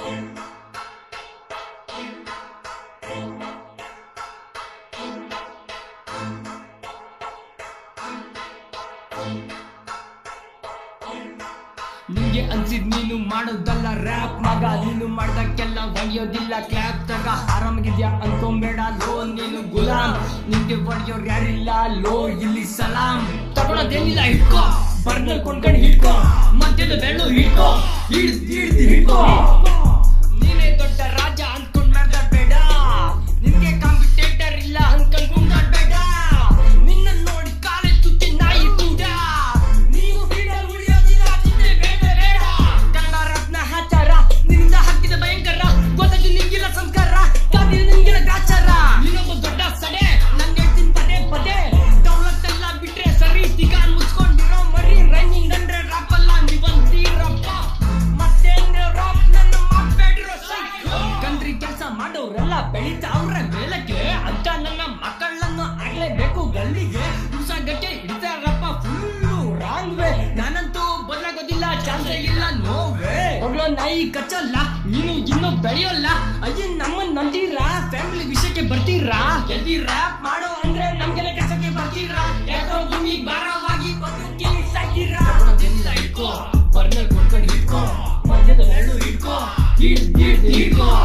ನಿಂಗೆ ಅನ್ಸಿದ್ ನೀನು ಮಾಡೋದಲ್ಲ ರ್ಯಾಪ್ ಮಗ ನೀನು ಮಾಡ್ದಕ್ಕೆಲ್ಲ ಹೊಡೆಯೋದಿಲ್ಲ ಕ್ಲಾಪ್ ತಗ ಆರಾಮಾಗಿದ್ಯಾ ಅನ್ಕೊಂಬೇಡ ಲೋ ನೀನು ಗುಲಾಮ್ ನಿಂಗೆ ಹೊಡೆಯೋರ್ ಯಾರಿಲ್ಲ ಲೋ ಇಲ್ಲಿ ಸಲಾಮ್ ತಗೊಳೋದೇನಿಲ್ಲ ಹಿಡ್ಕೋ ಬರ್ನಲ್ ಕೊಂಡ್ಕೊಂಡು ಹಿಡ್ಕೋ ಮಧ್ಯದ ಬೆಳ್ಳು ಹಿಡ್ಕೋ ಹಿಡ್ದು ಹಿಡ್ದು ಹಿಡ್ಕೋ ನೀನೇ ದೊಡ್ಡ ರಾಜ ಅನ್ಕೊಂಡ್ ಬೇಡ ನಿನ್ಗೆ ಕಾಂಪಿಟೇಟರ್ ಇಲ್ಲ ಅನ್ಕೊಂಡ್ ಕುಂದಾಡ್ಬೇಡ ನಿನ್ನ ನೋಡಿ ಕಾಲೇ ತುತ್ತಿ ನಾಯಿ ಕೂಡ ನೀನು ಬೀಡಲ್ ಉಳಿಯೋದಿಲ್ಲ ಚಿಂತೆ ಬೇಡ ಬೇಡ ಕನ್ನಡ ರತ್ನ ಹಾಚಾರ ನಿನ್ನಿಂದ ಹಾಕಿದ ಭಯಂಕರ ಗೊತ್ತಾಗಿ ನಿಂಗಿಲ್ಲ ಸಂಸ್ಕಾರ ಕಾದಿಲ್ಲ ನಿಂಗಿಲ್ಲ ಗಾಚಾರ ನೀನೊಬ್ಬ ದೊಡ್ಡ ಸಡೆ ನಂಗೆ ಹೇಳ್ತೀನಿ ಪದೇ ಪದೇ ದೌಲತ್ ಎಲ್ಲ ಬಿಟ್ರೆ ಸರಿ ತಿಗಾನ್ ಮುಚ್ಕೊಂಡಿರೋ ಮರಿ ರನ್ನಿಂಗ್ ಅಂದ್ರೆ ರಾಪ್ ಅಲ್ಲ ನೀವಂತೀರಪ್ಪ ಮತ್ತೇಂದ್ರೆ ರಾಪ್ ನನ್ನ ಮಾಡ್ಬೇಡಿರೋ ಕಂದ್ರಿ ಕೆಲಸ ಮಾಡೋರೆಲ್ಲ ಬೆಳಿತಾವ್ರೆ ಮೇಲಕ್ಕೆ ಅಂತ ನನ್ನ ಮಕ್ಕಳನ್ನು ಆಗ್ಲೇಬೇಕು ಗಲ್ಲಿಗೆ ಗಟ್ಟೆ ಹಿಡಿತಾರಪ್ಪ ಫುಲ್ಲು ರಾಂಗ್ ವೇ ನಾನಂತೂ ಬದಲಾಗೋದಿಲ್ಲ ಚಾನ್ಸೇ ಇಲ್ಲ ನೋವೇ ಹೋಗ್ಲೋ ನಾಯಿ ಕಚ್ಚಲ್ಲ ನೀನು ಇನ್ನೂ ಬೆಳೆಯೋಲ್ಲ ಅಯ್ಯ ನಮ್ಮನ್ ನಂತೀರಾ ಫ್ಯಾಮಿಲಿ ವಿಷಯಕ್ಕೆ ಬರ್ತೀರಾ ಎಲ್ಲಿ ರ್ಯಾಪ್ ಮಾಡೋ ಅಂದ್ರೆ ನಮ್ಗೆಲ್ಲ ಕೆಲಸಕ್ಕೆ ಬರ್ತೀರಾ ಯಾಕೋ ಭೂಮಿಗೆ ಭಾರವಾಗಿ ಬದುಕಿ ಸಾಕಿರಾ ಹಿಡ್ಕೋ ಬರ್ನಲ್ ಕೊಡ್ಕೊಂಡು ಹಿಡ್ಕೋ ಮಧ್ಯದ ಬೆರಳು ಹಿಡ್ಕೋ ಹಿಡ್ ಹಿಡ್ ಹಿಡ್ಕೋ